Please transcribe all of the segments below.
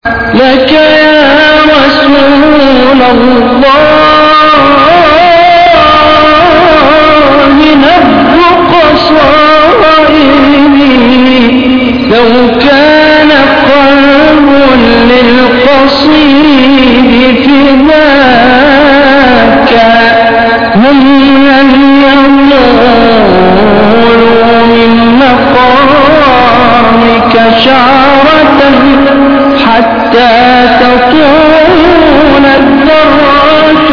لك يا رسول الله نبض قصائدي لو كان قلب للقصيد فداك هم لن ينولوا من مقامك شعرة حتى تطول الذرات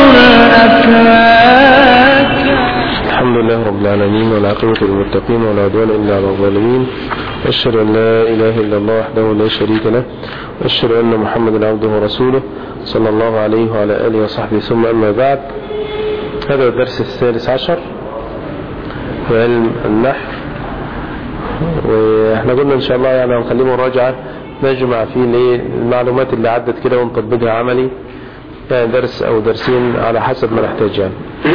الأفلاك الحمد لله رب العالمين والعاقبة للمتقين ولا عدوان إلا على الظالمين وأشهد أن لا إله إلا الله وحده لا شريك له وأشهد أن محمدا عبده ورسوله صلى الله عليه وعلى آله وصحبه ثم أما بعد هذا الدرس الثالث عشر في علم النحو واحنا قلنا ان شاء الله يعني هنخليه مراجعة نجمع فيه الايه المعلومات اللي عدت كده ونطبقها عملي يعني درس او درسين على حسب ما نحتاج يعني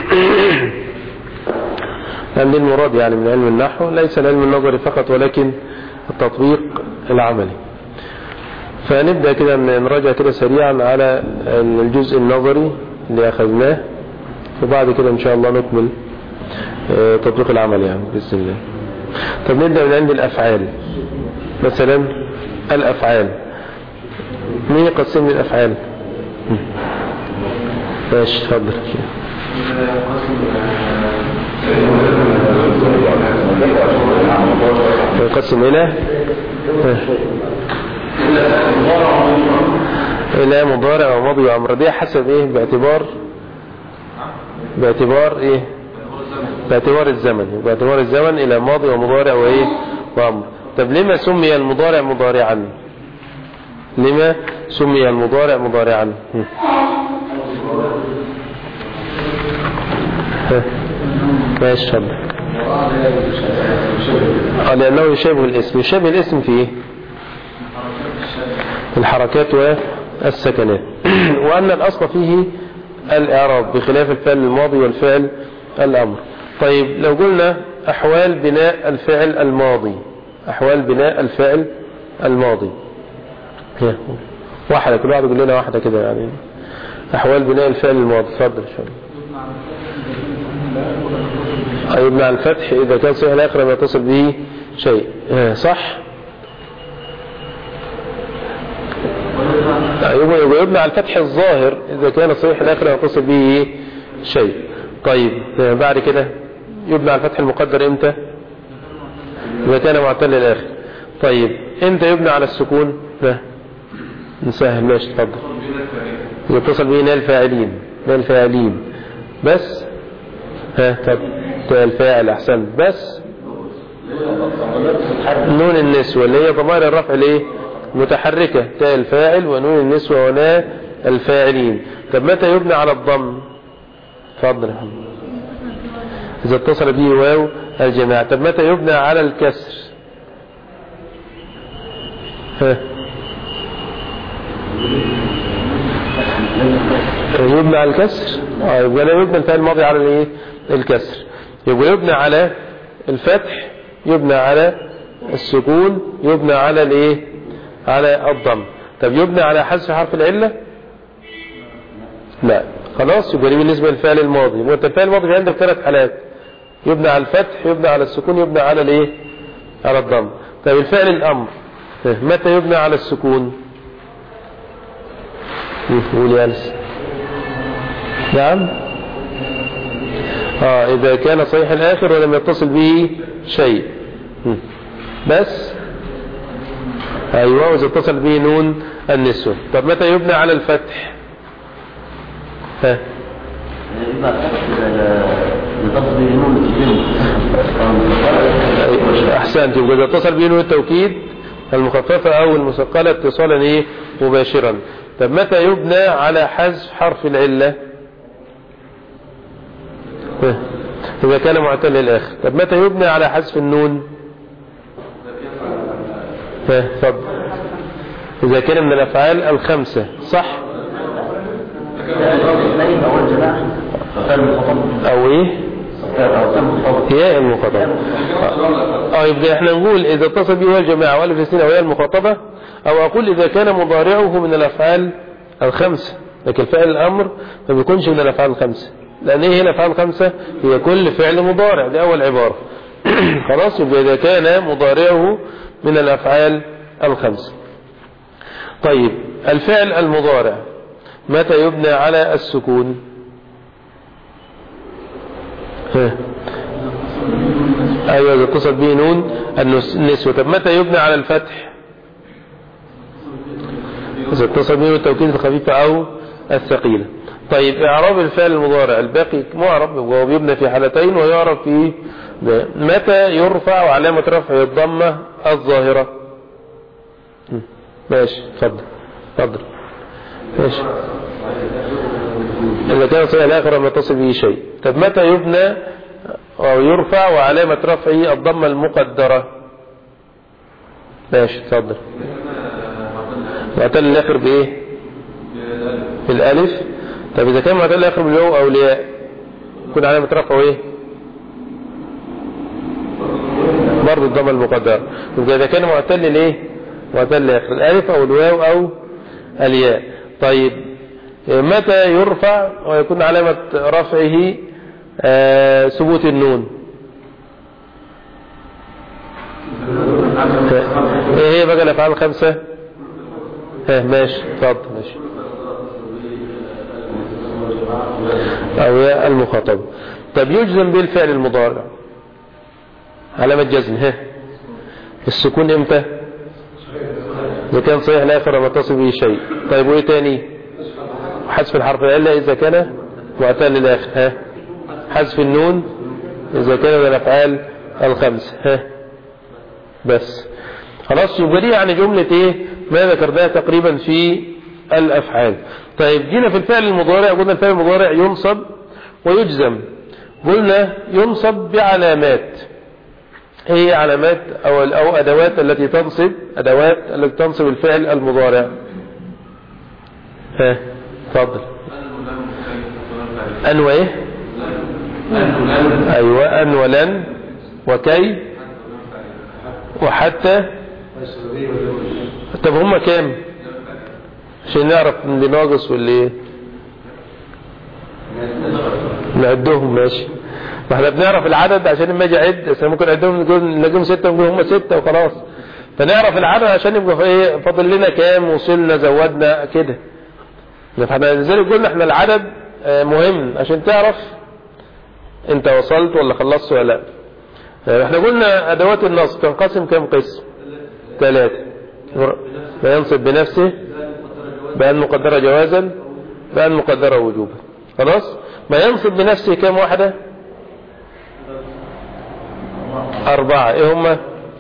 يعني دي المراد يعني من علم النحو ليس العلم النظري فقط ولكن التطبيق العملي فنبدأ كده نراجع كده سريعا على الجزء النظري اللي أخذناه وبعد كده إن شاء الله نكمل آه، تطبيق العمل يعني بإذن الله طب نبدأ من عند الأفعال مثلا الأفعال مين يقسم لي الأفعال ماشي اتفضل يقسم إلى إلى مضارع وماضي وأمر دي حسب إيه باعتبار باعتبار إيه باعتبار الزمن باعتبار الزمن إلى ماضي ومضارع وإيه وأمر طب لما سمي المضارع مضارعا لما سمي المضارع مضارعا هم. ها. ماشي اتفضل آه، لأنه يشابه الاسم يشابه الاسم في ايه الحركات والسكنات وأن الأصل فيه الإعراب بخلاف الفعل الماضي والفعل الأمر طيب لو قلنا أحوال بناء الفعل الماضي أحوال بناء الفعل الماضي هي. واحدة كل واحد يقول لنا واحدة كده يعني أحوال بناء الفعل الماضي اتفضل شوية يبنى على الفتح إذا كان صحيح الآخر ما يتصل به شيء آه، صح يبقى يبقى يبنى على الفتح الظاهر إذا كان صحيح الآخر ما يتصل به شيء طيب آه، بعد كده يبنى على الفتح المقدر إمتى إذا كان معتل الآخر طيب إمتى يبنى على السكون لا نسهل ماشي اتفضل يتصل به نال فاعلين نال فاعلين بس ها طب تاء الفاعل احسن بس نون النسوة اللي هي ضمائر الرفع الايه متحركة تاء الفاعل ونون النسوة ولا الفاعلين طب متى يبنى على الضم اتفضل يا محمد اذا اتصل به واو الجماعة طب متى يبنى على الكسر ها يبنى على الكسر اه يبقى لا يبنى الفعل الماضي على الايه الكسر يبقى يبنى على الفتح يبنى على السكون يبنى على الايه على الضم طب يبنى على حذف حرف العله لا خلاص يبقى دي بالنسبه للفعل الماضي يبقى انت الفعل الماضي عندك ثلاث حالات يبنى على الفتح يبنى على السكون يبنى على الايه على الضم طب الفعل الامر متى يبنى على السكون قول يا انس نعم اه اذا كان صحيح الاخر ولم يتصل به شيء مم. بس ايوه واذا اتصل به نون النسوة طب متى يبنى على الفتح ها احسنت يبقى اذا اتصل به نون التوكيد المخففة او المثقلة اتصالا ايه مباشرا طب متى يبنى على حذف حرف العلة ها. إذا كان معتل الآخر طب متى يبنى على حذف النون ها تفضل إذا كان من الأفعال الخمسة صح أو إيه هي المخاطبة اه يبقى احنا نقول إذا اتصل به الجماعة والف السنة وهي المخاطبة او اقول اذا كان مضارعه من الافعال الخمسة لكن فعل الامر ما بيكونش من الافعال الخمسة لان ايه هي الافعال الخمسة هي كل فعل مضارع دي اول عبارة خلاص يبقى اذا كان مضارعه من الافعال الخمسة طيب الفعل المضارع متى يبنى على السكون ها. ايوه اذا اتصل به نون النسوة طب متى يبنى على الفتح إذا اتصل به التوكيد الخفيفة أو الثقيلة طيب إعراب الفعل المضارع الباقي معرب وهو بيبنى في حالتين ويعرف في متى يرفع وعلامة رفعه الضمة الظاهرة ماشي اتفضل اتفضل ماشي إذا كان صحيح الآخر لم يتصل به شيء طب متى يبنى أو يرفع وعلامة رفعه الضمة المقدرة ماشي اتفضل معتل الاخر بايه بالالف طب اذا كان معتل الاخر بالواو او الياء يكون علامه رفعه ايه برضه الضمه المقدره يبقى اذا كان معتل الايه معتل الاخر الالف او الواو او الياء طيب متى يرفع ويكون علامه رفعه آه ثبوت النون ايه هي بقى الافعال الخمسه ها ماشي اتفضل ماشي او يا المخاطب طب يجزم بالفعل المضارع علامة جزم ها السكون امتى اذا كان صحيح الاخر ما تصل به شيء طيب وايه تاني حذف الحرف الا اذا كان معتل للاخر ها حذف النون اذا كان من الافعال الخمس ها بس خلاص يبقى دي يعني جملة ايه ما ذكرناه تقريبا في الافعال طيب جينا في الفعل المضارع قلنا الفعل المضارع ينصب ويجزم قلنا ينصب بعلامات هي علامات او او ادوات التي تنصب ادوات التي تنصب الفعل المضارع ها اتفضل ان وايه ايوه ان ولن وكي وحتى طب هم كام عشان نعرف اللي ناقص واللي ايه نعدهم ماشي ما احنا بنعرف العدد عشان لما اجي اعد بس ممكن اعدهم نقول نلاقيهم ستة ونقول هم ستة وخلاص فنعرف العدد عشان يبقى في ايه فاضل لنا كام وصلنا زودنا كده فاحنا لذلك قلنا احنا العدد مهم عشان تعرف انت وصلت ولا خلصت ولا لا احنا قلنا ادوات النصب تنقسم كم قسم ثلاثة ما ينصب بنفسه بأن مقدرة جوازا بأن مقدرة وجوبا خلاص ما ينصب بنفسه كم واحدة أربعة إيه هما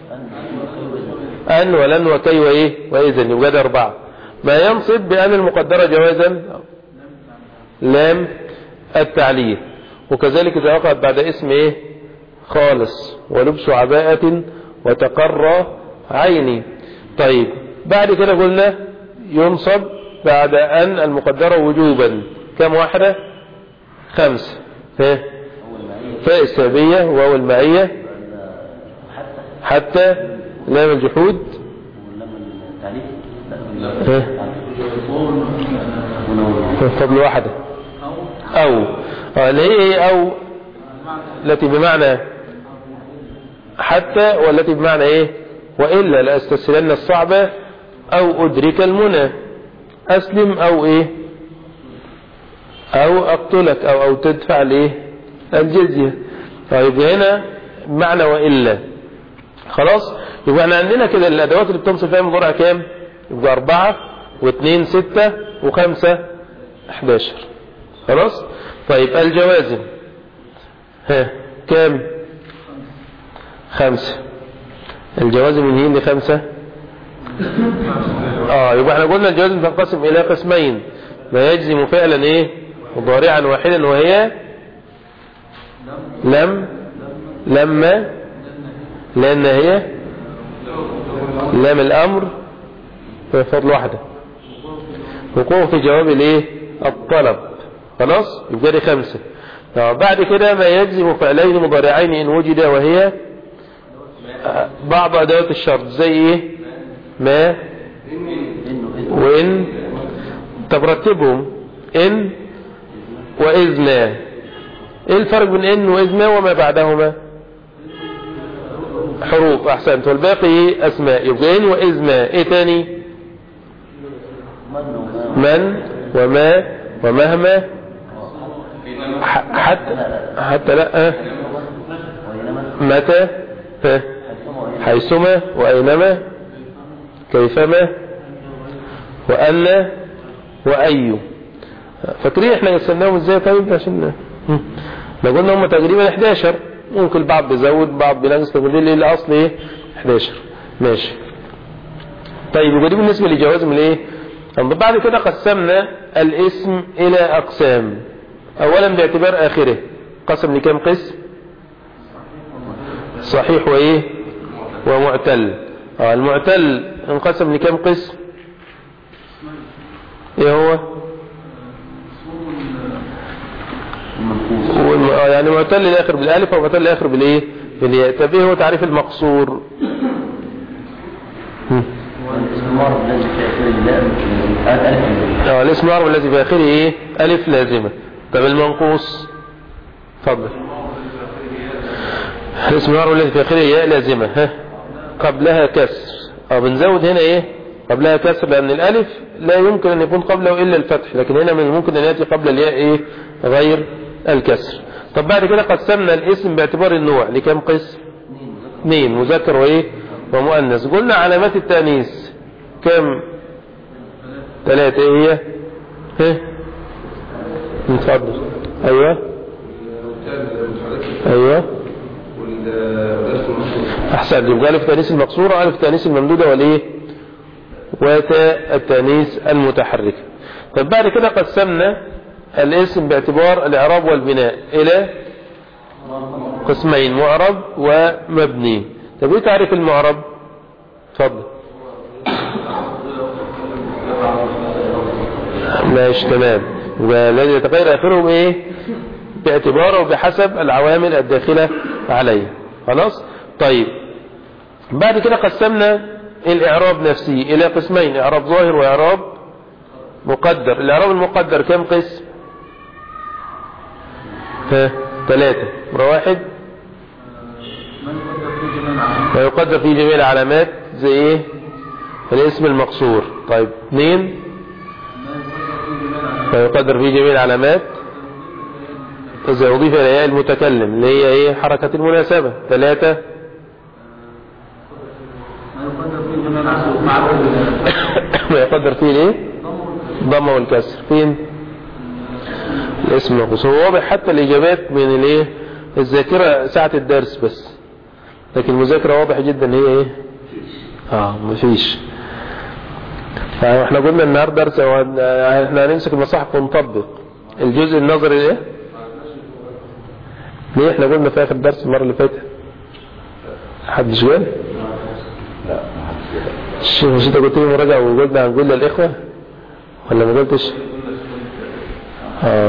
أن ولن وكي وإيه وإذن يوجد أربعة ما ينصب بأن المقدرة جوازا لام التعليل وكذلك إذا وقعت بعد اسم إيه خالص ولبس عباءة وتقرى عيني طيب بعد كده قلنا ينصب بعد أن المقدرة وجوبا كم واحدة خمسة ها فاء السببية واو المعية حتى لام الجحود ها فضل واحدة أو اللي هي ايه أو التي بمعنى حتى والتي بمعنى ايه وإلا لأستسلن الصعبة أو أدرك المنى أسلم أو إيه أو أقتلك أو, أو تدفع لإيه الجزية طيب هنا معنى وإلا خلاص يبقى احنا عندنا كده الأدوات اللي بتنصب فيها مضارع كام يبقى أربعة واثنين ستة وخمسة احداشر خلاص طيب الجوازم ها كام خمسة الجوازم من هي خمسة اه يبقى احنا قلنا الجوازم تنقسم الى قسمين ما يجزم فعلا ايه مضارعا واحدا وهي لم لما لان هي لام الامر في فضل واحدة وقوع في جواب الايه الطلب خلاص يبقى دي خمسة بعد كده ما يجزم فعلين مضارعين ان وجد وهي بعض ادوات الشرط زي ايه ما وإن طب رتبهم إن وإذ ما إيه الفرق بين إن وإذ ما وما بعدهما حروف أحسنت والباقي أسماء يبقى إن وإذ ما إيه تاني من وما ومهما ح- حتى حتى لا متى ها؟ حيثما وأينما كيفما وأن وأي فاكرين احنا قسمناهم ازاي طيب عشان هم. لو قلنا هم تقريبا 11 ممكن البعض بيزود بعض بينقص طب ليه الاصل ايه 11 ماشي طيب يبقى دي بالنسبه لجوازم الايه طب بعد كده قسمنا الاسم الى اقسام اولا باعتبار اخره قسم لكام قسم صحيح وايه ومعتل اه المعتل انقسم لكام قسم ايه هو والم- آه يعني معتل الاخر بالالف ومعتل الاخر بالايه بالياء طب ايه هو تعريف المقصور هم. والاسم المعرض الذي في اخر اللام الف اه الاسم العربي الذي في اخره ايه الف لازمه طب المنقوص اتفضل الاسم العربي الذي في اخره ياء لازمه ها قبلها كسر اه بنزود هنا ايه قبلها كسر لان الالف لا يمكن ان يكون قبله الا الفتح لكن هنا من الممكن ان ياتي قبل الياء ايه غير الكسر طب بعد كده قسمنا الاسم باعتبار النوع لكم قسم اثنين مذكر وايه ومؤنث قلنا علامات التانيث كم ثلاثة ايه هي ها اتفضل ايوه ايوه احسن يبقى الف تانيث المقصورة الف تانيث الممدودة والايه وتاء التانيث المتحركة طب بعد كده قسمنا الاسم باعتبار الاعراب والبناء الى قسمين معرب ومبني طب ايه تعريف المعرب اتفضل ماشي تمام والذي يتغير اخره ايه باعتباره وبحسب العوامل الداخلة عليه خلاص طيب بعد كده قسمنا الاعراب نفسه الى قسمين اعراب ظاهر واعراب مقدر الاعراب المقدر كم قسم ها ثلاثة مرة واحد ويقدر في جميع العلامات زي ايه الاسم المقصور طيب اثنين ويقدر في جميع العلامات إذا أضيف إلى ياء المتكلم اللي هي إيه حركة المناسبة ثلاثة ما يقدر فيه الإيه ضم والكسر فين الاسم المقصور هو واضح حتى الإجابات من الإيه الذاكرة ساعة الدرس بس لكن المذاكرة واضح جدا هي إيه اه مفيش احنا قلنا النهارده درس هو احنا هنمسك المصاحف ونطبق الجزء النظري ايه ليه احنا قلنا في اخر درس المره اللي فاتت حدش قال لا الشيخ مش انت قلت لي مراجعه وقلنا هنقول للاخوه ولا ما قلتش اه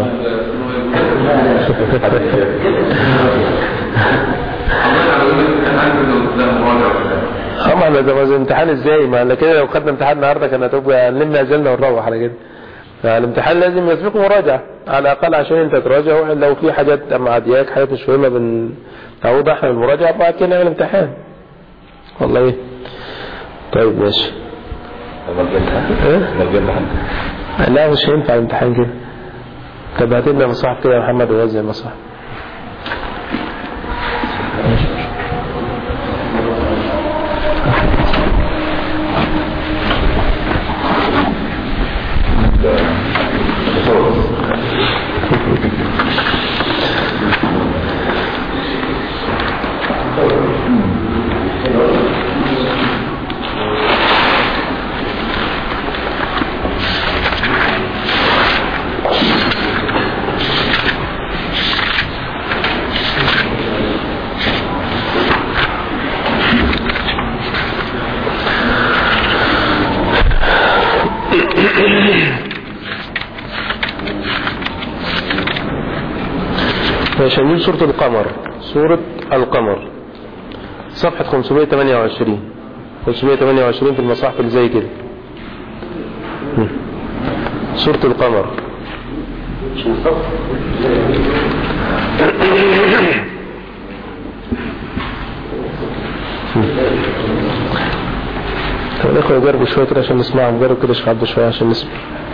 اه ما احنا ده امتحان ازاي ما احنا كده لو خدنا امتحان النهارده كان هتبقى نلم اجلنا ونروح على كده فالامتحان لازم يسبقه مراجعه على الاقل عشان انت تراجع لو في حاجات معدياك حاجات مش مهمه بنعوضها احنا بالمراجعه وبعد كده نعمل امتحان والله ايه طيب ماشي ايه؟ لا مش هينفع الامتحان كده طب هات لنا مصاحف كده يا محمد ووزع المصاحف ماشي نقول سورة القمر سورة القمر صفحة 528 528 في المصاحف اللي زي كده سورة القمر شو الصف طب الإخوة يجربوا شوية كده عشان نسمعهم جربوا كده شيخ عبد شوية عشان نسمع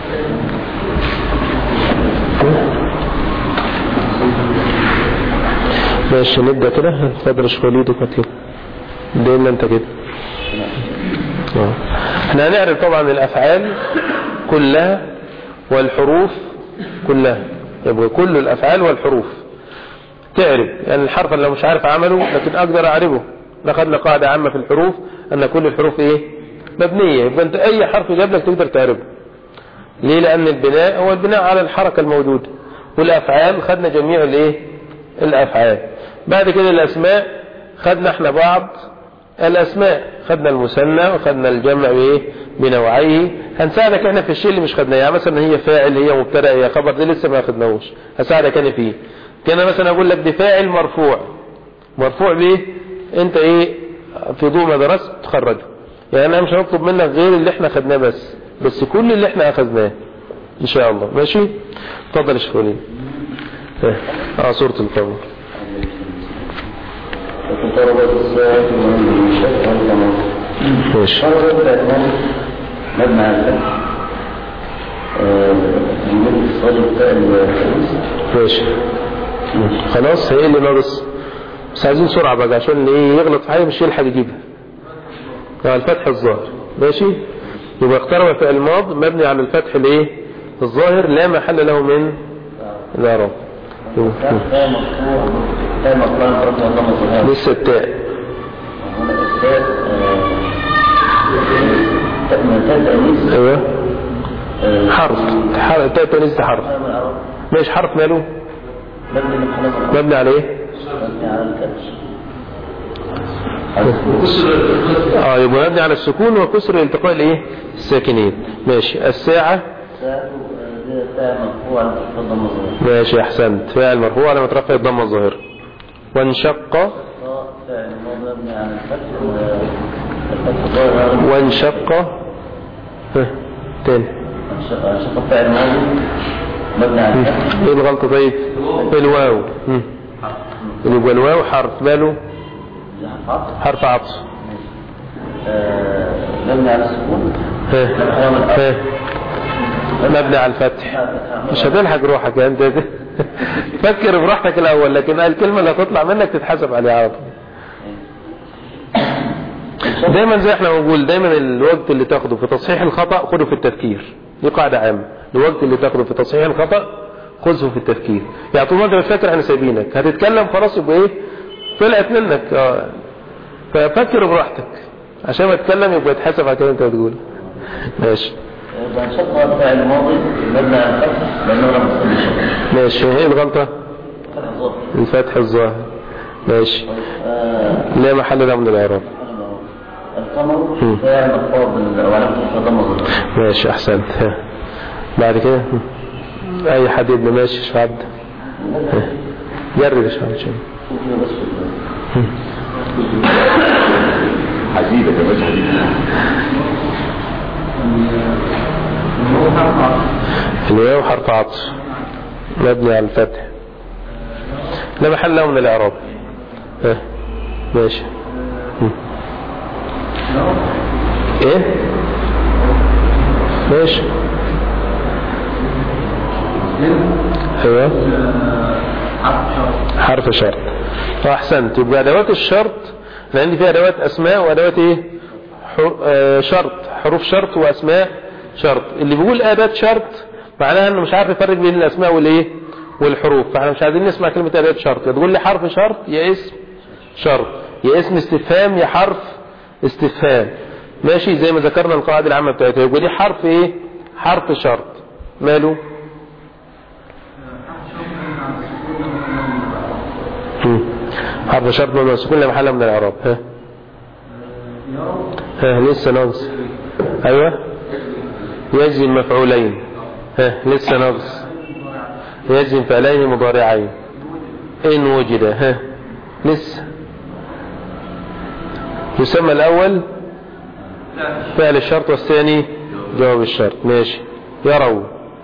ماشي نبدأ كده اتفضل يا شيخ وليد وكده كده بدأنا انت كده آه. احنا هنعرف طبعا الأفعال كلها والحروف كلها يبقى كل الأفعال والحروف تعرف يعني الحرف اللي لو مش عارف عمله لكن أقدر أعرفه لقد قاعدة عامة في الحروف أن كل الحروف إيه مبنية يبقى أنت أي حرف جاب لك تقدر تعرفه ليه لأن البناء هو البناء على الحركة الموجودة والأفعال خدنا جميع الإيه الأفعال بعد كده الأسماء خدنا احنا بعض الأسماء خدنا المثنى وخدنا الجمع بإيه بنوعيه هنساعدك احنا في الشيء اللي مش خدناه يعني مثلا هي فاعل هي مبتدا هي خبر دي لسه ما خدناهوش هساعدك انا فيه كان مثلا اقول لك دي فاعل مرفوع مرفوع بيه انت ايه في ضوء ما درست تخرجه يعني انا مش هنطلب منك غير اللي احنا خدناه بس بس كل اللي احنا اخذناه ان شاء الله ماشي اتفضل يا شيخ وليد اه آه، سورة القمر وتضربت الساعة والانشق والقمر ماشي فرض الأكمال مبنى على الفتح نقول الصاد بتاع الخميس ماشي خلاص هي اللي ناقص بس عايزين سرعة بقى عشان اللي ايه يغلط في حاجة مش يلحق يجيبها على الفتح الظاهر ماشي يبقى اقترب فعل الماض مبني على الفتح الايه الظاهر لا محل له من الاعراب تاء مقطوع تاء مقطوع فرض الله الظهار لسه التاء هنا التاء تاء من تاء تأنيث ايوه حرف حرف تاء تانيث ده حرف ماشي حرف ماله مبني من خلاص مبني على ايه مبني على الكبش اه يبقى مبني على السكون وكسر التقاء الايه الساكنين ماشي الساعة تاء تاء مرفوع فرض الله الظهار ماشي احسنت فاعل مرفوع على مترفع الضمه الظاهر وانشق تاء الماضي مبني على الفتح والفتح الظاهر وانشق ها، تاني شق الفعل الماضي مبني على الفتح ايه الغلطة طيب الواو مم. يبقى الواو حرف ماله حرف حرف عطف آه، مبني على السكون ها. ها. مبني على الفتح مش هتلحق روحك يا انت فكر براحتك الاول لكن الكلمة اللي هتطلع منك تتحسب عليها على طول دايما زي احنا بنقول دايما الوقت اللي تاخده في تصحيح الخطأ خده في التفكير دي قاعدة عامة الوقت اللي تاخده في تصحيح الخطأ خذه في التفكير يعني طول ما انت مش فاكر احنا سايبينك هتتكلم خلاص يبقى ايه طلعت منك اه ففكر براحتك عشان ما تتكلم يبقى يتحسب على كده انت بتقول ماشي إذا شق الفعل الماضي مبني على الفتح لأنه لم يصل شق ماشي ايه الغلطة فتح الظهر الفتح الظاهر ماشي آه، لا محل له من الاعراب القمر مم. فاعل مرفوع بال- وعلى فتح ضم الظهر ماشي احسنت ها. بعد كده اي حد يبقى ماشي يا شعب جرب يا شعب شوية. بس حديدة كمان حديدة الواو حرف عطف مبني على الفتح لا محل له من الاعراب ها. ماشي مم. ايه ماشي ايوه حرف شرط احسنت يبقى ادوات الشرط انا عندي فيها ادوات اسماء وادوات ايه حر- آه، شرط حروف شرط واسماء شرط اللي بيقول اداه شرط معناها انه مش عارف يفرق بين الاسماء والايه والحروف فاحنا مش عايزين نسمع كلمه اداه شرط يا تقول لي حرف شرط يا اسم شرط يا اسم استفهام يا حرف استفهام ماشي زي ما ذكرنا القاعده العامه بتاعتها يبقى دي حرف ايه حرف شرط ماله مم. حرف شرط مبني على السكون لا محل من الاعراب ها ها لسه ناقص ايوه يجزم مفعولين ها لسه ناقص يجزم فعلين مضارعين ان وجد ها لسه يسمى الاول فعل الشرط والثاني جواب الشرط ماشي يروا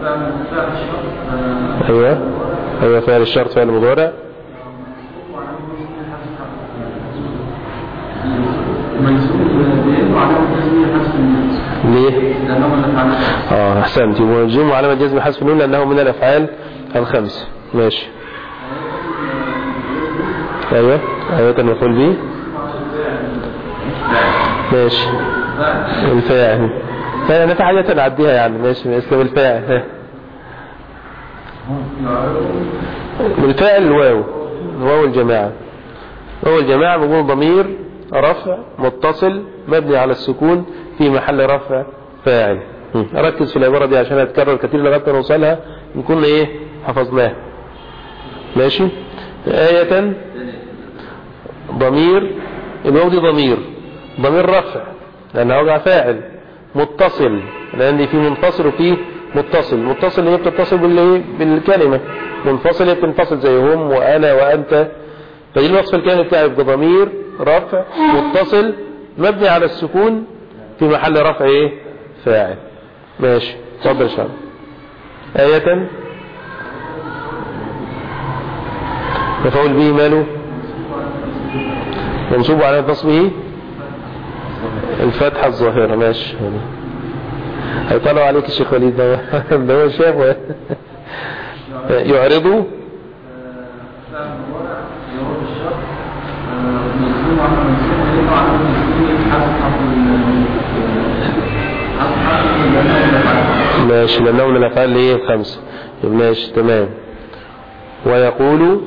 ايوه ايوه فعل الشرط فعل مضارع ليه اه احسنت يبقى مجزوم وعلامة جزم حذف النون لانه من الافعال الخمس ماشي ايوه ايوه المفعول به ماشي الفاعل فانا في حاجة نعديها يعني ماشي اسم الفاعل ها. بالفعل الواو واو الجماعة واو الجماعة بيكون ضمير رفع متصل مبني على السكون في محل رفع فاعل هم. ركز في العبارة دي عشان هتكرر كتير لغاية ما نوصلها نكون ايه حفظناها ماشي آية ضمير الواو دي ضمير ضمير رفع لأنه وجع فاعل متصل لأن في منفصل وفي متصل متصل اللي هي بتتصل بالإيه؟ بالكلمة منفصل هي بتنفصل زي هم وأنا وأنت فدي الوصف الكلمة بتاعي يبقى ضمير رفع متصل مبني على السكون في محل رفع ايه فاعل ماشي اتفضل يا شباب آية مفعول به ماله منصوب على نصبه الفتحة الظاهرة ماشي هيطلعوا عليك الشيخ وليد ده ده هو الشيخ يعرضوا ماشي لأنه من الأفعال اللي هي الخمسة يبقى ماشي تمام ويقول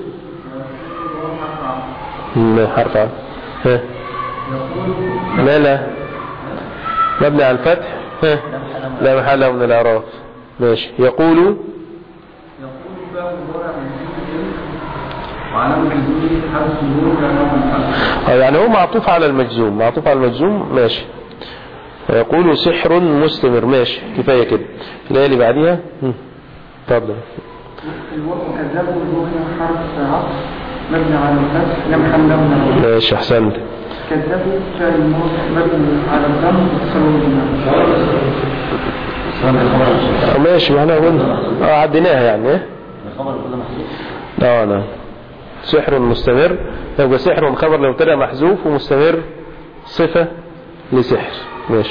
ما حرف ع- ها لا لا مبني على الفتح ها لا محل له من الإعراب ماشي يقول آه، يعني هو معطوف على المجزوم معطوف على المجزوم ماشي يقول سحر مستمر ماشي كفاية كده الآية اللي بعديها هم. اتفضل كذبوا الوهن حرف عطف مبني على الفتح لم حمله من ماشي احسنت كذبوا فعل الموت مبني على الضم اتصلوا بنا آه، ماشي ما احنا قلنا اه عديناها يعني ايه الخبر كله محذوف اه نعم سحر مستمر يبقى سحر خبر لو طلع محذوف ومستمر صفة لسحر ماشي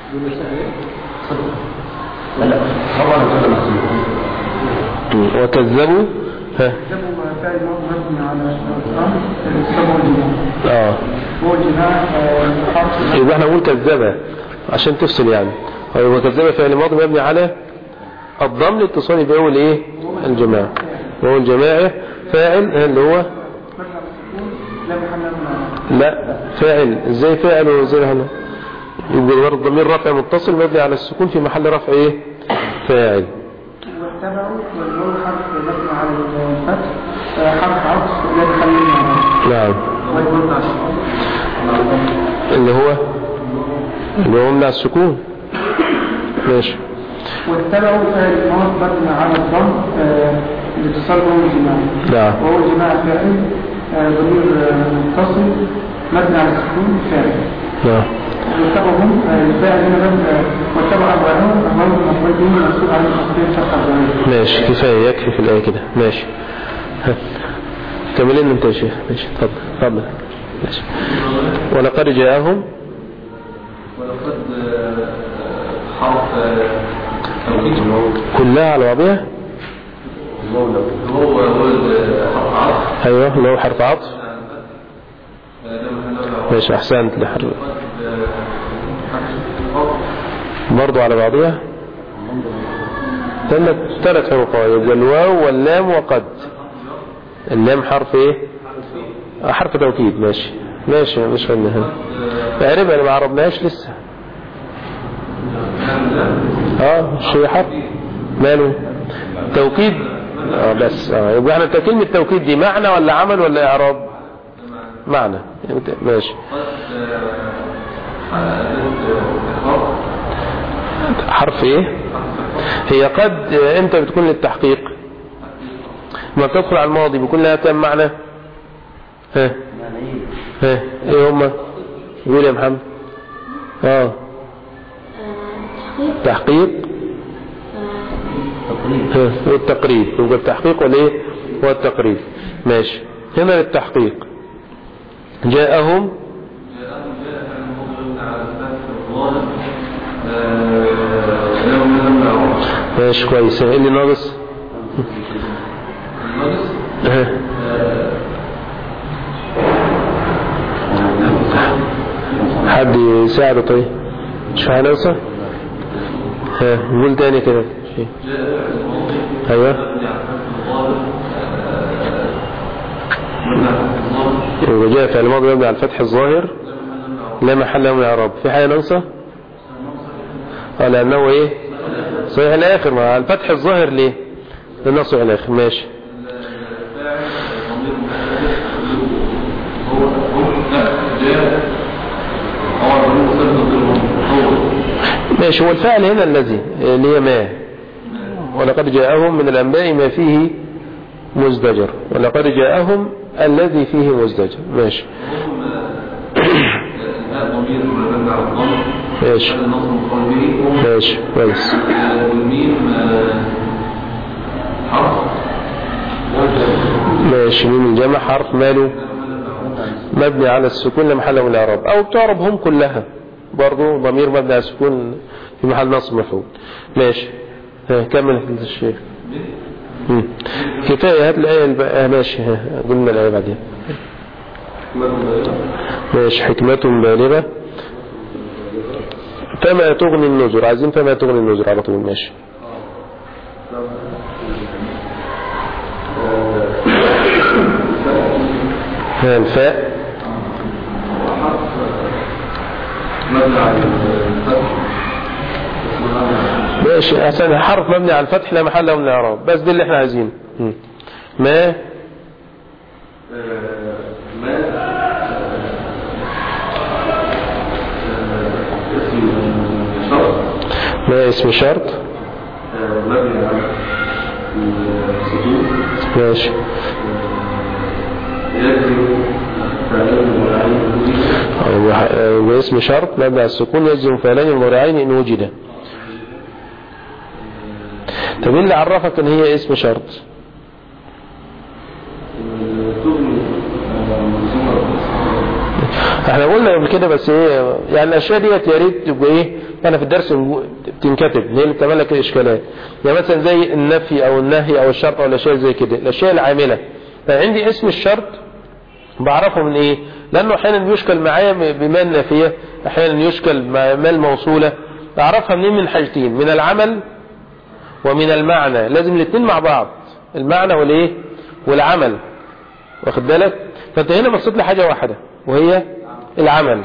لا لا خبر كله محذوف وكذبوا ها كذبوا فعل الموت مبني على الضم اتصلوا بنا اه هو الجماع آه، حرف يبقى احنا نقول كذبة عشان تفصل يعني يبقى كذبة فعل ماضي مبني على الضم لاتصال بأول ايه الجماعة وهو الجماعة فاعل اللي هو مبني على السكون لم حمله من لا فاعل ازاي فاعل وازاي هنا يبقى برضه ضمير رفع متصل مبني على السكون في محل رفع ايه فاعل واتبعوا والواو حرف مبني على الفتح آه، حرف عطف لم حمله نعم والواو اللي هو اللي هو ممنع السكون ماشي واتبعوا فعل الموت مبني على الضم آه، الاتصال بهو الجماع نعم وهو الجماع فاعل آه، ضمير آه، متصل مبني على السكون فاعل نعم واتبعهم آه، الفاعل هنا مبني واتبع أهواءهم أهواءهم المفروض به منصوب على التصريف فتح الضمير ماشي كفاية يكفي في الآية كده ماشي ها. كمل لنا انت يا شيخ ماشي اتفضل اتفضل ماشي ولقد جاءهم ولقد حرف توكيد كلها على بعضها هو هو حرف عطف ايوه اللي هو حرف عطف ماشي احسنت لحر برضو على بعضها ثلاث ثلاث حروف يبقى الواو واللام وقد اللام حرف ايه آه، حرف توكيد ماشي ماشي مش فنها اعربها اللي ما عربناهاش لسه اه شيء حرف ماله توكيد اه بس اه يبقى احنا كلمة توكيد دي معنى ولا عمل ولا اعراب معنى ماشي حرف ايه هي قد امتى بتكون للتحقيق ما بتدخل على الماضي بيكون لها كم معنى ها ها ايه هما قول يا محمد اه تحقيق التقريب ها، والتقريب يبقى التحقيق والايه والتقريب ماشي هنا للتحقيق جاءهم جاءهم جاء فعل المضرب على الفتح الظاهر آه، لهم لم يعرف ماشي كويس ايه اللي ناقص الناقص ها. حد يساعده طيب مش في حاجه ناقصه ها نقول تاني كده شيء. جاء فعل الماضي ايوه مبني على الفتح الظاهر آه، مبني على الفتح الظاهر يبقى جاء فعل الماضي مبني على الفتح الظاهر لم محل لم يعرف لا محل له من الاعراب في حاجه ناقصه اه لانه ايه صحيح الاخر مع الفتح الظاهر ليه لانه صحيح الاخر ماشي الفاعل ضمير مستتر هو هو لا جاء هو ضمير مستتر ضمير هو ماشي هو الفعل هنا الذي اللي هي ما ولقد جاءهم من الانباء ما فيه مزدجر ولقد جاءهم الذي فيه مزدجر ماشي الهاء ضمير مبني على الضم ماشي هذا النص مقال به ماشي كويس والميم آه، حرف ماشي ميم الجمع حرف ماله مبني على السكون لا محل من الاعراب او تعرب هم كلها برضو ضمير مبني على السكون في محل نصب مفعول ماشي ها كمل يا الشيخ مم. كفايه هات الايه الب... آه ماشي ها قلنا الايه بعدين ماشي حكمة بالغة فما تغني النذر عايزين فما تغني النذر على طول ماشي ها الفاء مبني على الفتح ماشي احسن حرف مبني على الفتح لا محل له من الاعراب بس ده اللي احنا عايزينه مم. ما آه، ما آه، اسم شرط ما اسم شرط آه، مبني على السكون ماشي يجزم فعلين والعين أيوة، واسم شرط مبني على السكون يجزم فعلين المضارعين ان وجد طب ايه اللي عرفك ان هي اسم شرط تغني احنا قلنا قبل كده بس ايه يعني الاشياء ديت يا ريت تبقى ايه انا في الدرس بتنكتب هي اللي بتعمل لك الاشكالات يعني مثلا زي النفي او النهي او الشرط او الاشياء زي كده الاشياء العامله فعندي اسم الشرط بعرفه من ايه لانه احيانا بيشكل معايا بما النافيه احيانا يشكل مع ما الموصوله اعرفها منين من حاجتين من العمل ومن المعنى لازم الاثنين مع بعض المعنى والايه والعمل واخد بالك فانت هنا بصيت لحاجه واحده وهي العمل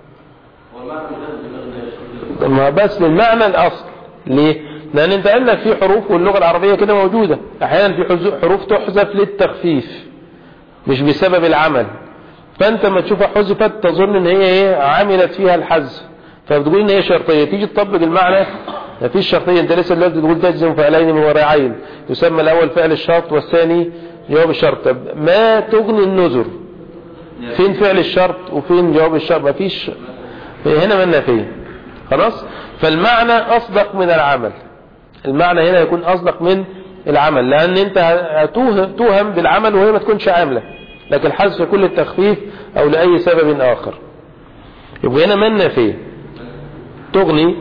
ما بس للمعنى الاصل ليه لان انت عندك في حروف واللغه العربيه كده موجوده احيانا في حز- حروف تحذف للتخفيف مش بسبب العمل فانت لما تشوفها حذفت تظن ان هي ايه عملت فيها الحذف فبتقول ان هي شرطيه تيجي تطبق المعنى مفيش شرطيه انت لسه دلوقتي تقول تجزم فعلين من ورعين يسمى الاول فعل الشرط والثاني جواب الشرط طب ما تغني النذر فين فعل الشرط وفين جواب الشرط مفيش هنا مالنا فيه خلاص فالمعنى اصدق من العمل المعنى هنا يكون اصدق من العمل لان انت هتوهم توهم بالعمل وهي ما تكونش عامله لكن حذف كل التخفيف او لاي سبب اخر يبقى هنا من فيه تغني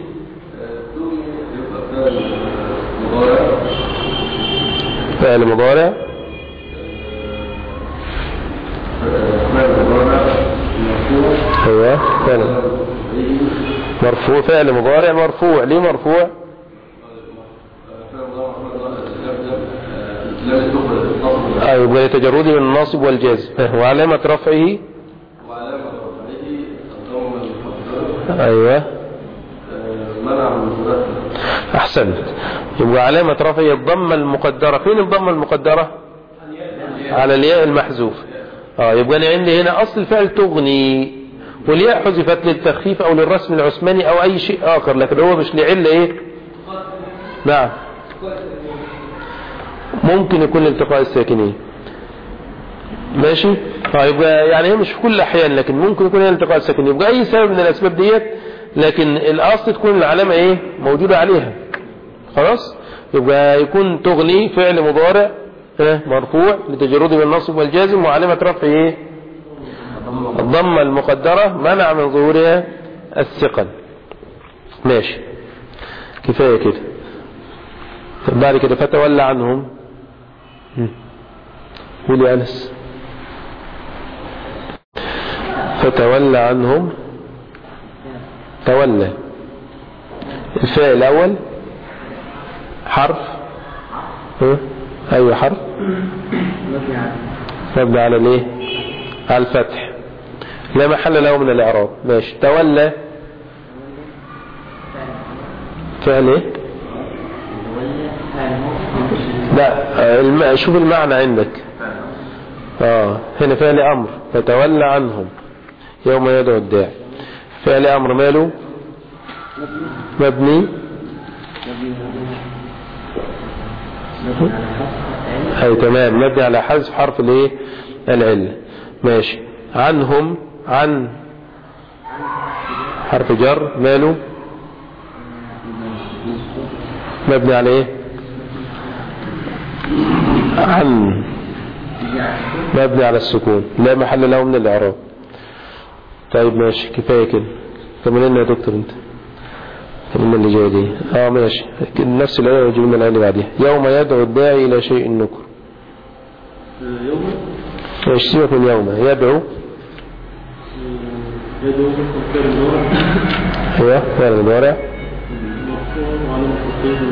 فعل مضارع ايوه فعل مرفوع فعل مضارع مرفوع ليه مرفوع ايوه يبقى لتجرده من الناصب والجازم وعلامة رفعه ايوه احسنت يبقى علامة رفعه الضمة المقدرة فين الضمة المقدرة على الياء المحذوف اه يبقى انا عندي هنا اصل الفعل تغني والياء حذفت للتخفيف او للرسم العثماني او اي شيء اخر لكن هو مش لعلة ايه نعم ممكن يكون التقاء الساكنين ماشي طيب يعني هي مش في كل الاحيان لكن ممكن يكون هي التقاء الساكنين يبقى اي سبب من الاسباب ديت لكن الاصل تكون العلامة ايه موجودة عليها خلاص يبقى يكون تغني فعل مضارع ها، مرفوع لتجرده من النصب والجازم وعلامة رفعه ايه الضمة المقدرة منع من ظهورها الثقل ماشي كفاية كده طب بعد كده فتولى عنهم هم. قول يا أنس فتولى عنهم تولى الفاء الأول حرف ها؟ أي حرف مبني على الايه على الفتح لا محل له من الإعراب ماشي تولى فعل ايه لا آه، الم... شوف المعنى عندك اه هنا فعل امر فتولى عنهم يوم يدعو الداعي فعل امر ماله مبني اي تمام مبني على حذف حرف الايه العله ماشي عنهم عن حرف جر ماله مبني على ايه عن مبني على السكون لا محل له من الاعراب طيب ماشي كفايه كده كمل لنا يا دكتور انت كمل اللي جاي دي اه ماشي نفس الايه ويجيب لنا الايه اللي بعديها يوم يدعو الداعي الى شيء نكر يوم ماشي سيبك من يوم يدعو يدعو مفكر الدور ايوه فعل المضارع مرفوع وعلى مفكر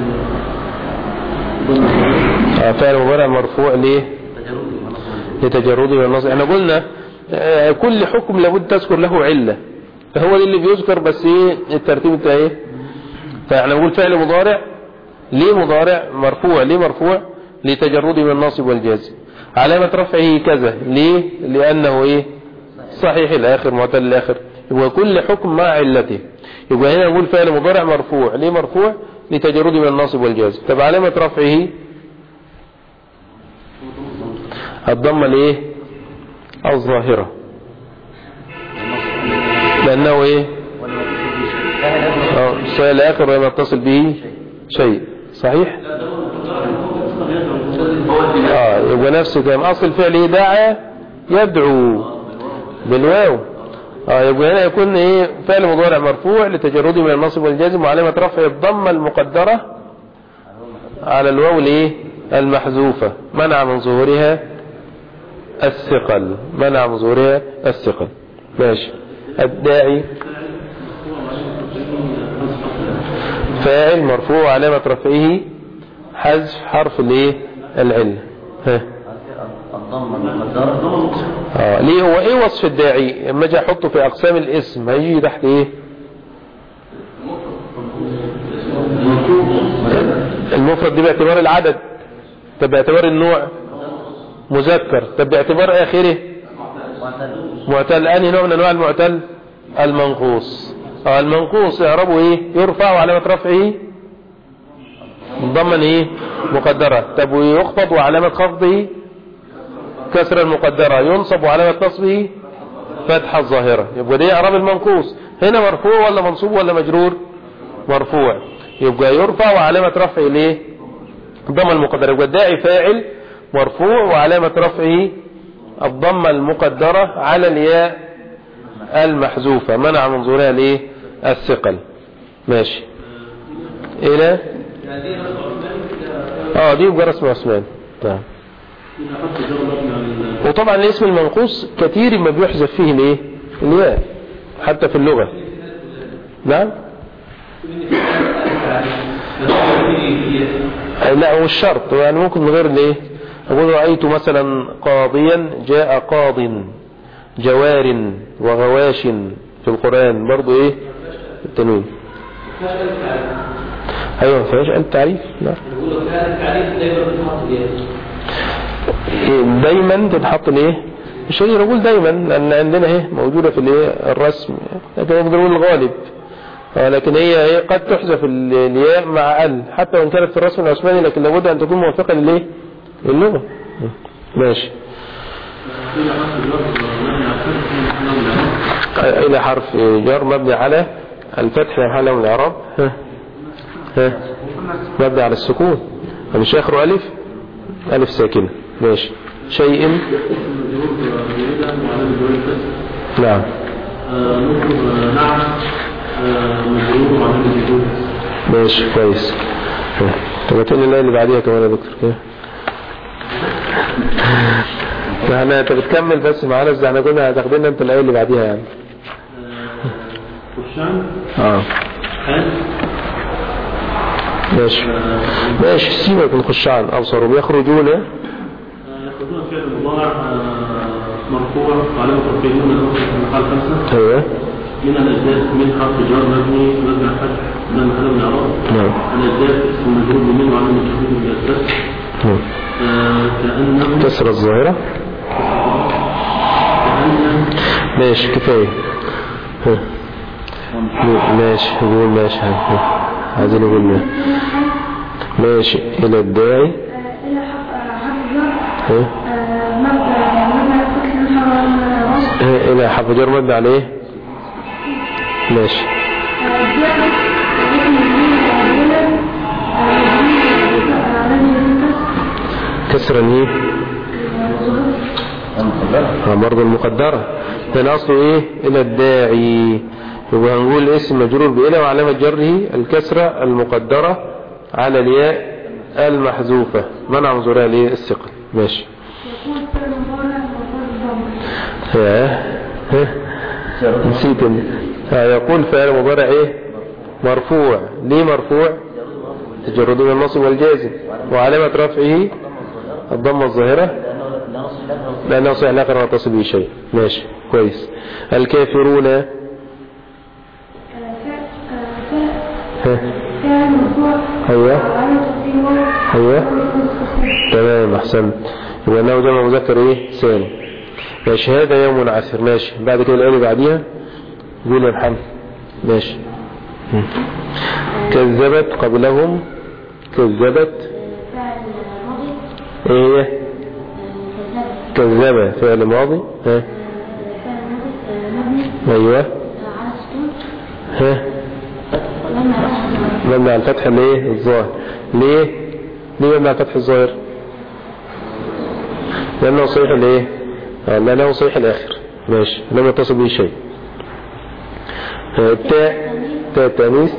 آه، فعل مضارع مرفوع ليه لتجرده من النصب احنا قلنا آه، كل حكم لابد تذكر له علة فهو ده اللي بيذكر بس ايه الترتيب بتاع ايه فاحنا بنقول فعل مضارع ليه مضارع مرفوع ليه مرفوع لتجرده من الناصب والجازم علامة رفعه كذا ليه لأنه ايه صحيح الآخر معتل الآخر يبقى كل حكم مع علته يبقى هنا نقول فعل مضارع مرفوع ليه مرفوع لتجرده من الناصب والجازم طب علامة رفعه الضمة الايه الظاهرة لأنه ايه اه الشيء الآخر وما يتصل به شيء صحيح اه يبقى نفس الكلام اصل الفعل ايه دعا يدعو بالواو اه يبقى هنا يكون ايه فعل مضارع مرفوع لتجرده من النصب والجازم وعلامة رفع الضمة المقدرة على الواو الايه المحذوفة منع من ظهورها الثقل منع من ظهورها الثقل ماشي الداعي فاعل مرفوع علامة رفعه حذف حرف الايه العلة ها الضمة المقدرة اه ليه هو ايه وصف الداعي لما اجي احطه في اقسام الاسم هيجي تحت ايه المفرد دي باعتبار العدد طب باعتبار النوع مذكر طب باعتبار اخره معتل انهي نوع من انواع المعتل المنقوص اه المنقوص اعرابه ايه يرفع وعلامة رفعه ضمن ايه مقدرة طب ويخفض وعلامة خفضه كسر المقدرة ينصب وعلامة نصبه فتحة الظاهرة يبقى دي اعراب المنقوص هنا مرفوع ولا منصوب ولا مجرور مرفوع يبقى يرفع وعلامة رفعه ليه الضمة المقدرة يبقى الداعي فاعل مرفوع وعلامة رفعه الضمة المقدرة على الياء المحذوفة منع من ظهورها ليه الثقل ماشي الى اه دي يبقى رسم عثمان نعم وطبعا الاسم المنقوص كثير ما بيحذف فيه الايه الياء حتى في اللغة نعم لا هو الشرط يعني ممكن من غير الايه اقول رأيت مثلا قاضيا جاء قاض جوار وغواش في القرآن برضو ايه التنوين ايوه ما فيهاش التعريف لا إيه، دايما تتحط الايه مش هي نقول دايما لان عندنا ايه موجودة في الايه الرسم لكن نقدر نقول الغالب آه، لكن هي ايه قد تحذف ال- الياء مع ال حتى وان كانت في الرسم العثماني لكن لابد ان تكون موافقة للايه للغة ماشي الى حرف جر مبني على الفتح في محل من الاعراب ها. ها مبني على السكون مش اخره الف الف ساكنة ماشي شيء مجرور بإلى وعلامة جواب الكسر نعم نذكر نعم آه، مجرور وعلامة جواب الكسر ماشي كويس ها. طب ما تقول لي الآية اللي بعديها كمان يا دكتور كده احنا انت بتكمل بس معانا بس احنا كنا هتاخدنا انت الآية اللي بعديها يعني خشان اه حال ماشي ماشي سيبك من خشعان ابصروا يخرجون آه، يأخذون فعل مضارع آه، مرفوع وعلامة رفعه من الأول في المحل خمسة ايوه من الأجداد من حرف جار مبني مبني على الفتح ده محل من الإعراب نعم الأجداد اسم مجرور بمن وعلامة جره من الكسر نعم. آه، كأنه كسر الظاهرة كأن ماشي كفاية ها. ماشي نقول ماشي ها. عايزين نقول ماشي ماشي إلى الداعي إلى حرف جر ها. مبنى فتح الحرام ها. إلى حرف جر مبني عليه ماشي كسرا ايه آه، برضه المقدرة كان أصله إيه إلى الداعي يبقى هنقول اسم مجرور بإلى وعلامة جره الكسرة المقدرة على الياء المحذوفة منع من ظهورها ليه الثقل ماشي ها ها نسيت ال- ها، يقول فعل مضارع ايه مرفوع ليه مرفوع تجرد من النصب والجازم وعلامة رفعه الضمة الظاهرة لأنه صحيح لا قرار تصل به شيء ماشي كويس الكافرون ها ايوه ايوه تمام احسنت يبقى انه جمع مذكر ايه سالم ماشي هذا يوم عسر ماشي بعد كده الايه اللي بعديها قول يا محمد ماشي مم. كذبت قبلهم كذبت ايه هي كذب فعل ماضي ها ايوه ها مبني على الفتح ليه الظاهر ليه ليه مبني على الفتح الظاهر لانه صحيح الايه آه، لانه صحيح الاخر ماشي لم يتصل به شيء آه، التاء تاء التانيث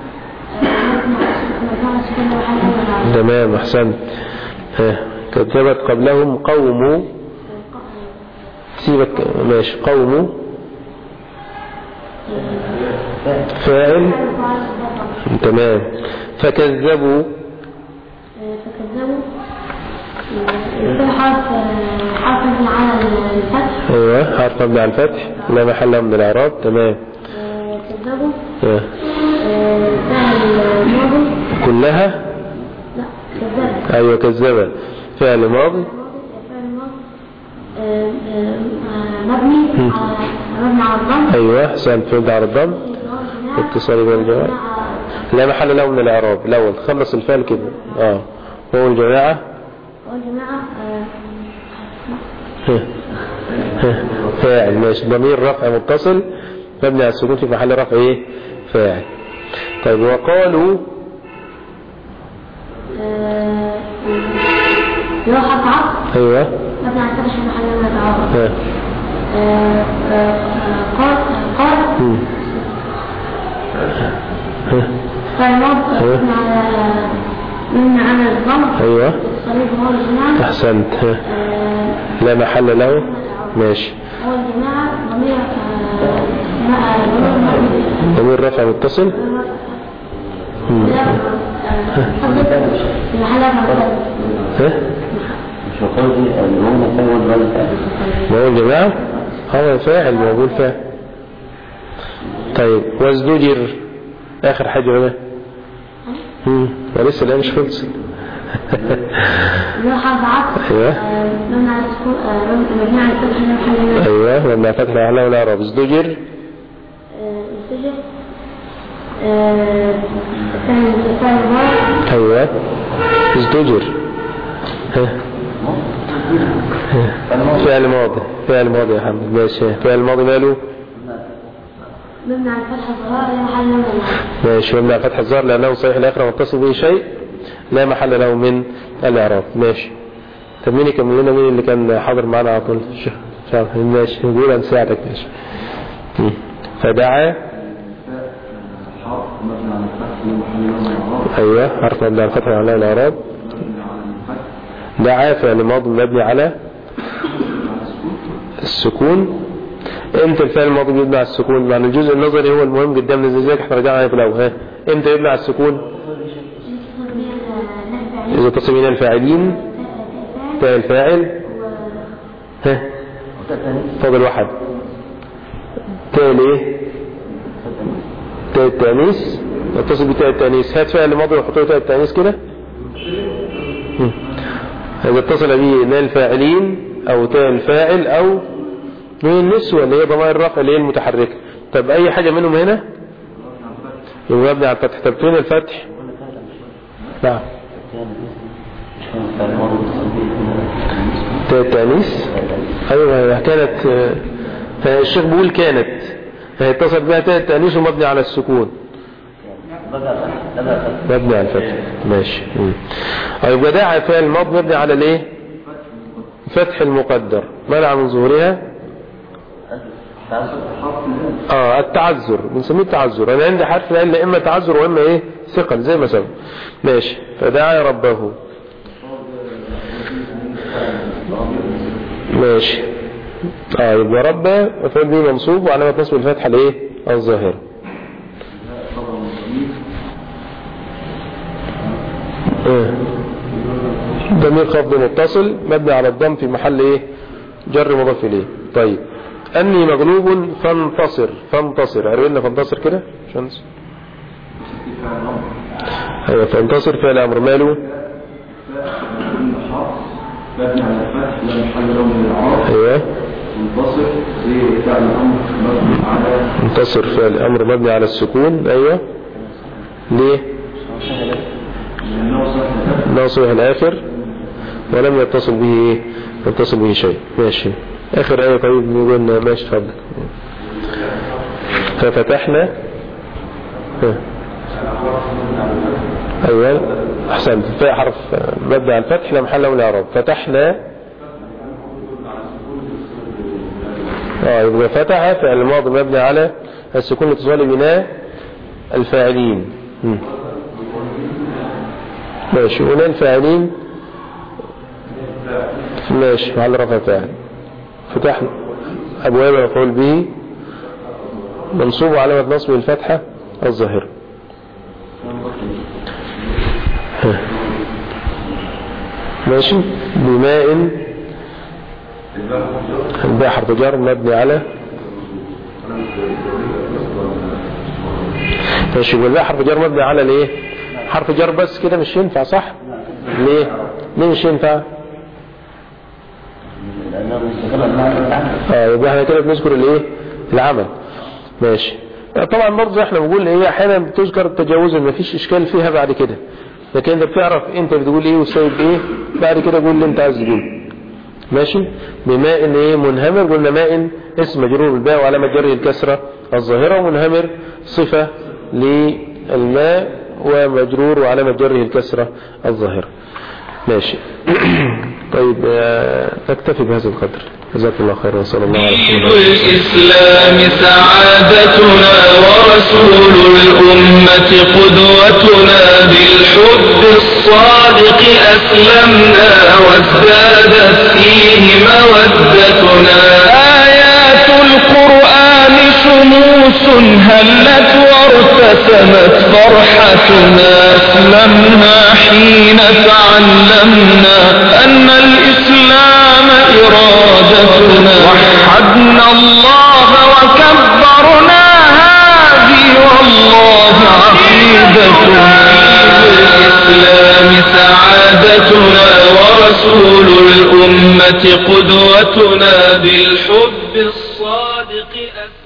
تمام احسنت ها كذبت قبلهم قوم سيبك ماشي قوم فاعل تمام فكذبوا فكذبوا في حرف حرف من على الفتح ايوه حرف مبني على الفتح لا محل له من الاعراب تمام كذبوا آه. فعل ماضي كلها لا كذبت ايوه كذب فعل ماضي فعل ماضي آه، آه، مبني على مبني على الضم ايوه احسنت فعل على الضم اتصال بين الجماعة لا محل له من الاعراب الاول خلص الفعل كده اه هو الجماعة والجماعة ها. ها. فاعل ماشي ضمير رفع متصل مبني على السكون في محل رفع ايه فاعل طيب وقالوا اللي هو حرف عطف ايوه مبني على الفتح في محل من الإعراب ها. آه، آه، قال قال مم. ها. فعل ماضي أيوة. مبني على مبني على الضم ايوه صليب هو الجماعة احسنت ها. آه، لا محل له ماشي هو الجماعة ضمير آه، ما- ضمير مبني ضمير رفع متصل مم. في محل رفع ها مش مقصود اللي هو مقول ولا ما هو الجماعة هو فاعل موجود فاعل طيب وازدجر اخر حاجة بقى مم. ولسه الان مش خلص اللي هو حرف عطف ايوه آه، مبني على السكون آه، مبني على الفتح في محل من ايوه لما فتح على ونعرف ازدجر السجن كان فعل ماضي ايوه ازدجر ها. ها. فعل ماضي فعل ماضي يا حمد ماشي فعل ماضي ماله مبني على الفتحة الظاهرة لا محل له من الإعراب. ماشي مبني على فتح الظاهر لأنه صحيح الآخر متصل به شيء لا محل له من الإعراب ماشي طب مين يكمل لنا مين اللي كان حاضر معنا على طول شوف شوف ماشي نقول هنساعدك ماشي مم. فدعا حرف مبني على الفتح لا محل له من الإعراب أيوه حرف مبني على الفتح على الإعراب مبني على الفتح دعا فعل ماضي مبني على السكون امتى الفعل الماضي بيبني على السكون معنى الجزء النظري هو المهم جدا من ذلك احنا رجعنا عليه في الاول ها امتى يبني على السكون اذا اتصل بين الفاعلين تاء الفاعل ها فاضل واحد تاء الايه تاء التانيث اتصل بتاء التانيث هات فعل ماضي وحط له تاء التانيث كده هم. إذا اتصل به نال الفاعلين أو تاء الفاعل أو نون النسوة اللي هي ضمائر الرفع اللي هي المتحركة طب أي حاجة منهم هنا يبقى مبني على الفتح طب فين الفتح نعم تاء التانيث أيوة كانت آه، الشيخ بيقول كانت هيتصل بها تاء التانيث ومبني على السكون مبني على الفتح ماشي مم. يبقى ده فعل الماضي مبني على الايه فتح المقدر منع من ظهورها اه التعذر بنسميه التعذر انا عندي حرف العله اما تعذر واما ايه ثقل زي ما سبق ماشي فدعا ربه ماشي اه يبقى رب مفعول به منصوب وعلامه نصب الفتحه الايه الظاهره إيه. ضمير خفض متصل مبني على الضم في محل ايه جر مضاف اليه طيب اني مغلوب فانتصر فانتصر عرفنا لنا فانتصر كده شمس ايوه فانتصر فعل امر ماله مبني على الفتح لا محل له من الإعراب ايوه منتصر زي فعل الأمر مبني على انتصر فعل امر مبني على السكون ايوه ليه لأنه صح ناصح الاخر ولم يتصل به ايه يتصل به شيء ماشي اخر ايه طيب نقول ماشي اتفضل ففتحنا ها. ايوه احسنت فاء حرف مبدا على الفتح لا محل له من الاعراب فتحنا اه يبقى فتح فعل الماضي مبني على السكون الاتصالي بناء الفاعلين مم. ماشي هنا الفاعلين ماشي محل رفع فاعل فتحنا أبواب مفعول به منصوب علامة نصب الفتحة الظاهرة ها. ماشي بماء الباء حرف جر مبني على ماشي والباء حرف جر مبني على الايه حرف جر بس كده مش ينفع صح ليه ليه مش ينفع لأنه مستقر المعنى العام اه يبقى احنا كده بنذكر الايه العمل ماشي طبعا برضه زي احنا بنقول ايه احيانا بتذكر التجاوز ما فيش اشكال فيها بعد كده لكن انت بتعرف انت بتقول ايه وسايب ايه بعد كده قول اللي انت عايز تقوله ماشي بماء ايه منهمر قلنا ماء اسم مجرور بالباء وعلامة جره الكسرة الظاهرة ومنهمر صفة للماء ومجرور وعلامة جره الكسرة الظاهرة ماشي طيب آه، نكتفي بهذا القدر جزاك الله خيرا وصلى الله على دين خير الإسلام سعادتنا ورسول الأمة قدوتنا بالحب الصادق أسلمنا وازدادت فيه مودتنا آيات القرآن شموس هلت وارتسمت فرحتنا أسلمنا حين تعلمنا أن الإسلام إرادتنا وحدنا الله وكبرنا هذه والله عقيدتنا الإسلام سعادتنا ورسول الأمة قدوتنا بالحب الصادق أسلمنا